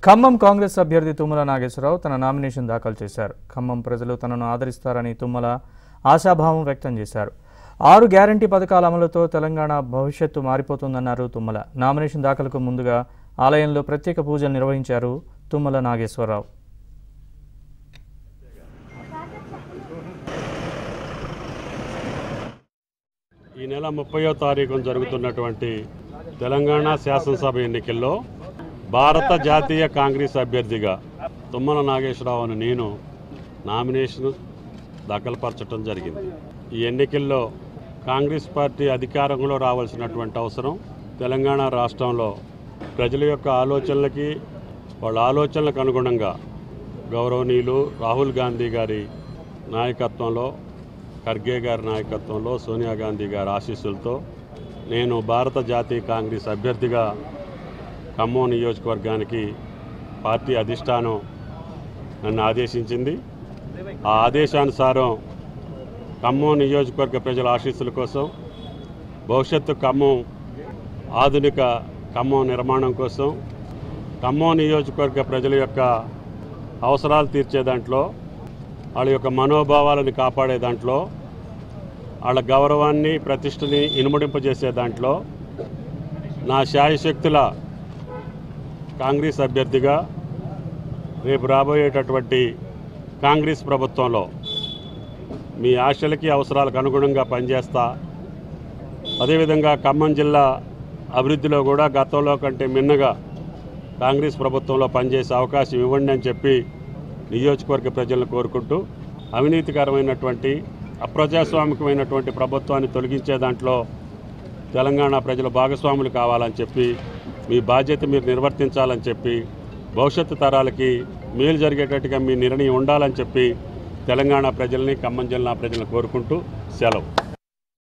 ఖమ్మం కాంగ్రెస్ అభ్యర్థి తుమ్మల నాగేశ్వరరావు తన నామినేషన్ దాఖలు చేశారు ఖమ్మం ప్రజలు తనను ఆదరిస్తారని తుమ్మల ఆశాభావం వ్యక్తం చేశారు ఆరు గ్యారంటీ పథకాల అమలుతో తెలంగాణ భవిష్యత్తు మారిపోతుందన్నారు తుమ్మల నామినేషన్ దాఖలకు ముందుగా ఆలయంలో ప్రత్యేక పూజలు నిర్వహించారు తుమ్మల నాగేశ్వరరావు ఈ నెల ముప్పయో తారీఖున జరుగుతున్నటువంటి తెలంగాణ శాసనసభ ఎన్నికల్లో భారత జాతీయ కాంగ్రెస్ అభ్యర్థిగా తుమ్మల నాగేశ్వరరావును నేను నామినేషన్ దాఖలుపరచడం జరిగింది ఈ ఎన్నికల్లో కాంగ్రెస్ పార్టీ అధికారంలో రావాల్సినటువంటి అవసరం తెలంగాణ రాష్ట్రంలో ప్రజల యొక్క ఆలోచనలకి వాళ్ళ ఆలోచనలకు అనుగుణంగా గౌరవనీయులు రాహుల్ గాంధీ గారి నాయకత్వంలో ఖర్గే గారి నాయకత్వంలో సోనియా గాంధీ గారి ఆశీస్సులతో నేను భారత జాతీయ కాంగ్రెస్ అభ్యర్థిగా ఖమ్మం నియోజకవర్గానికి పార్టీ అధిష్టానం నన్ను ఆదేశించింది ఆ ఆదేశానుసారం ఖమ్మం నియోజకవర్గ ప్రజల ఆశీస్సుల కోసం భవిష్యత్తు ఖమ్మం ఆధునిక ఖమ్మం నిర్మాణం కోసం ఖమ్మం నియోజకవర్గ ప్రజల యొక్క అవసరాలు తీర్చే దాంట్లో వాళ్ళ యొక్క మనోభావాలను కాపాడే దాంట్లో వాళ్ళ గౌరవాన్ని ప్రతిష్టని ఇనుమడింపజేసే దాంట్లో నా శాయశక్తుల కాంగ్రెస్ అభ్యర్థిగా రేపు రాబోయేటటువంటి కాంగ్రెస్ ప్రభుత్వంలో మీ ఆశలకి అవసరాలకు అనుగుణంగా పనిచేస్తా అదేవిధంగా ఖమ్మం జిల్లా అభివృద్ధిలో కూడా గతంలో కంటే మిన్నగా కాంగ్రెస్ ప్రభుత్వంలో పనిచేసే అవకాశం ఇవ్వండి అని చెప్పి నియోజకవర్గ ప్రజలను కోరుకుంటూ అవినీతికరమైనటువంటి అప్రజాస్వామికమైనటువంటి ప్రభుత్వాన్ని తొలగించే దాంట్లో తెలంగాణ ప్రజలు భాగస్వాములు కావాలని చెప్పి మీ బాధ్యత మీరు నిర్వర్తించాలని చెప్పి భవిష్యత్తు తరాలకి మేలు జరిగేటట్టుగా మీ నిర్ణయం ఉండాలని చెప్పి తెలంగాణ ప్రజల్ని ఖమ్మం జిల్లా ప్రజలను కోరుకుంటూ సెలవు